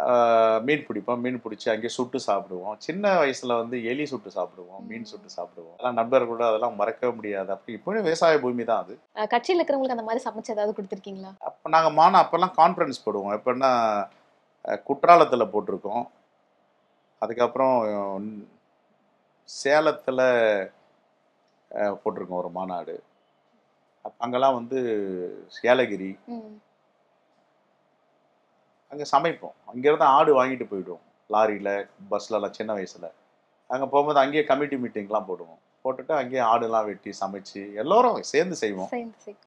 ஆஹ் மீன் பிடிப்போம் மீன் பிடிச்சி அங்கேயே சுட்டு சாப்பிடுவோம் சின்ன வயசுல வந்து எலி சுட்டு சாப்பிடுவோம் மீன் சுட்டு சாப்பிடுவோம் அதெல்லாம் நண்பர்களோட அதெல்லாம் மறக்கவே முடியாது அப்படி இப்போயும் விவசாய பூமி தான் அது அஹ் கட்சியில இருக்கிறவங்களுக்கு அந்த மாதிரி சமைச்சு ஏதாவது கொடுத்துருக்கீங்களா அப்போ நாங்கள் மானம் அப்போல்லாம் கான்ஃபரன்ஸ் போடுவோம் எப்படின்னா குற்றாலத்தில் போட்டிருக்கோம் அதுக்கப்புறம் சேலத்தில் போட்டிருக்கோம் ஒரு மாநாடு அப்ப அங்கெல்லாம் வந்து ஏலகிரி ம். அங்கே சமைப்போம் அங்கேருந்து ஆடு வாங்கிட்டு போயிடுவோம் லாரியில் பஸ்லலாம் சின்ன வயசில் அங்கே போகும்போது அங்கேயே கமிட்டி மீட்டிங்லாம் போடுவோம் போட்டுட்டு அங்கேயே ஆடுலாம் வெட்டி சமைச்சு எல்லோரும் சேர்ந்து செய்வோம் சேர்ந்து செய்-